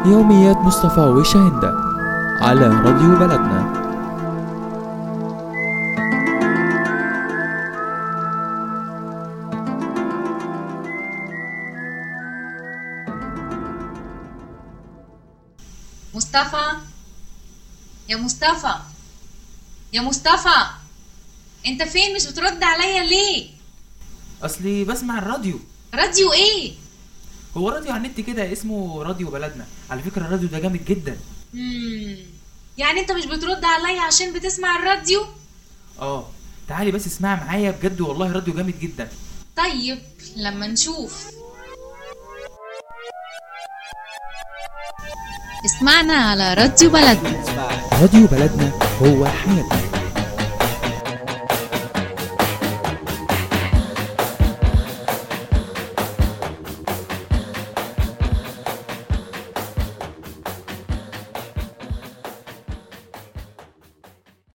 يوميات مصطفى وشاهندة على راديو بلدنا مصطفى يا مصطفى يا مصطفى انت فين مش بترد عليا ليه اصلي بسمع الراديو راديو ايه هو راديو على النت كده اسمه راديو بلدنا على فكره الراديو ده جامد جدا مم. يعني انت مش بترد عليا عشان بتسمع الراديو اه تعالي بس اسمعي معايا بجد والله راديو جامد جدا طيب لما نشوف اسمعنا على راديو بلدنا راديو بلدنا هو حياتنا